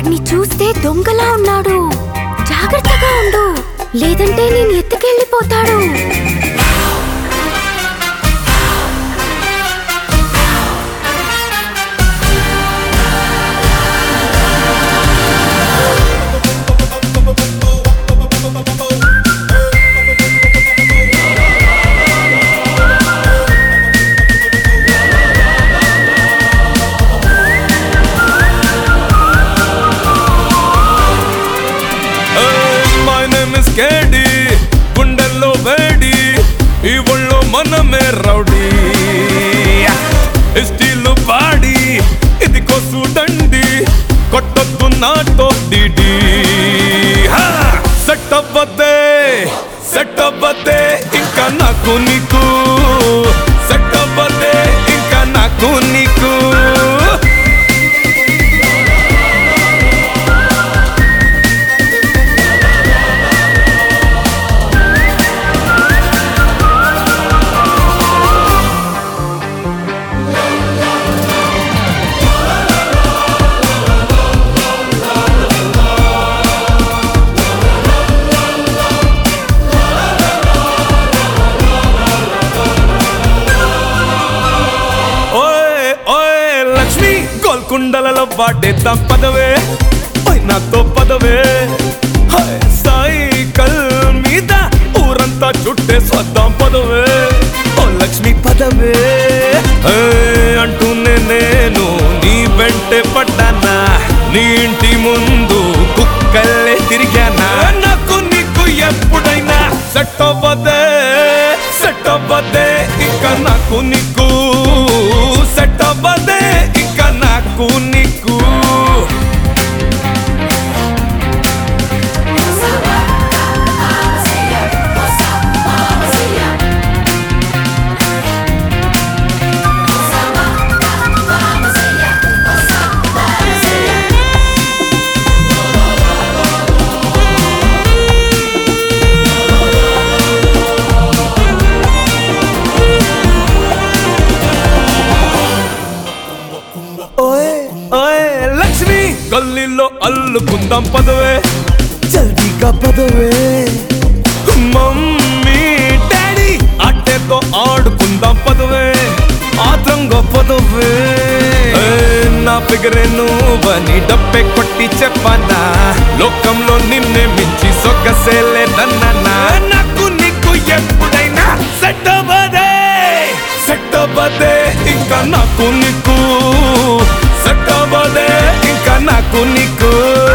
వాడిని చూస్తే దొంగలా ఉన్నాడు జాగ్రత్తగా ఉండు లేదంటే నేను ఎత్తుకెళ్ళిపోతాడు మై నేమ్ ఇస్ కేడి గుండెల్లో వేడి ఈ ఒళ్ళో మనమే రౌడీ స్టీల్ బాడీ ఇది కొసు దండి కొట్టొద్దు నాతో డిడి సెట్ అవ్వద్దే సెట్ అవ్వద్దే ఇంకా నాకు నీకు సెట్ అవ్వద్దే ఇంకా నాకు నీకు ఓయ్ ఓయ్ లక్ష్మి గోల్కొండలలో వాడేద్దాం పదవే ఓయ్ నాతో పదవే హాయ్ సైకిల్ మీద ఊరంతా చుట్టే స్వద్దాం పదవే ఓ లక్ష్మి పదవే ఏయ్ అంటూనే నేను నీ వెంటే పడ్డానా నీ ఇంటి ముందు కుక్కల్లే తిరిగానా నాకు నీకు ఎప్పుడైనా సెట్ అవ్వదే సెట్ అవ్వదే ఇంకా నాకు నీకు సెట్ అవ్వదే ఇంకా నాకు నీకు ఓయ్ ఓయ్ లక్ష్మి గల్లీలో అల్లుకుందాం పదవే జల్దీగా పదవే మమ్మీ డాడీ అట్టేతో ఆడుకుందాం పదవే ఆత్రంగా పదవే ఏయ్, నా ఫిగరే నువ్వని డబ్బే కొట్టి చెప్పనా లోకంలో నిన్నే మించి సొగ్గసేలే నన్నా నాకు నీకు ఎప్పుడైనా సెట్ అవ్వదే సెట్ అవ్వదే ఇంకా నాకు నీకు సెట్ అవ్వదే ఇంకా నాకు నీకు